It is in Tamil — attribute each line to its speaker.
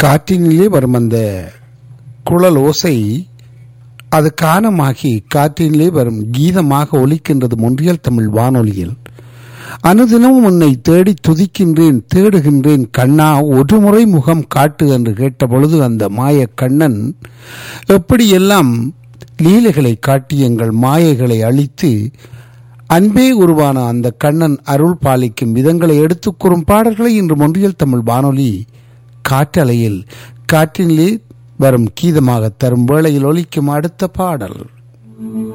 Speaker 1: காற்றினிலே வரும் அந்த குழல் ஓசை அது கானமாகி காற்றினிலே வரும் கீதமாக ஒலிக்கின்றது மொன்றியல் தமிழ் வானொலியில் அனுதினமும் உன்னை தேடி துதிக்கின்றேன் தேடுகின்றேன் கண்ணா ஒரு முறை முகம் காட்டு என்று கேட்டபொழுது அந்த மாய கண்ணன் எப்படியெல்லாம் லீலைகளை காட்டி எங்கள் மாயைகளை அழித்து அன்பே உருவான அந்த கண்ணன் அருள் பாலிக்கும் விதங்களை எடுத்துக் கூறும் பாடல்களை இன்று மொன்றியல் தமிழ் வானொலி காற்றலையில் காற்றினிலே வரும் கீதமாக தரும் வேளையில் ஒலிக்கும் அடுத்த பாடல்